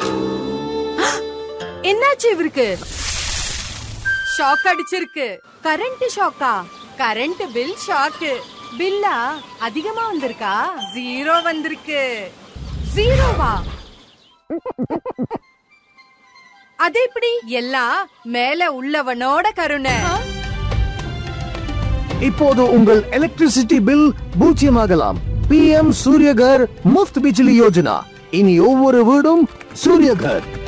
என்னாச்சு இவருக்கு ஷாக் அடிச்சிருக்கு கரண்ட் ஷாக்கா கரண்ட் பில் ஷாக்கு பில்லா அதிகமா வந்திருக்கா ஜீரோ வந்திருக்கு ஜீரோவா அது எப்படி எல்லாம் மேல உள்ளவனோட கருணை இப்போது உங்கள் எலக்ட்ரிசிட்டி பில் பூஜ்ஜியமாகலாம் பிஎம் சூரியகர் முஃப்த் பிஜிலி யோஜனா இனி ஒவ்வொரு வீடும் சூரியகர்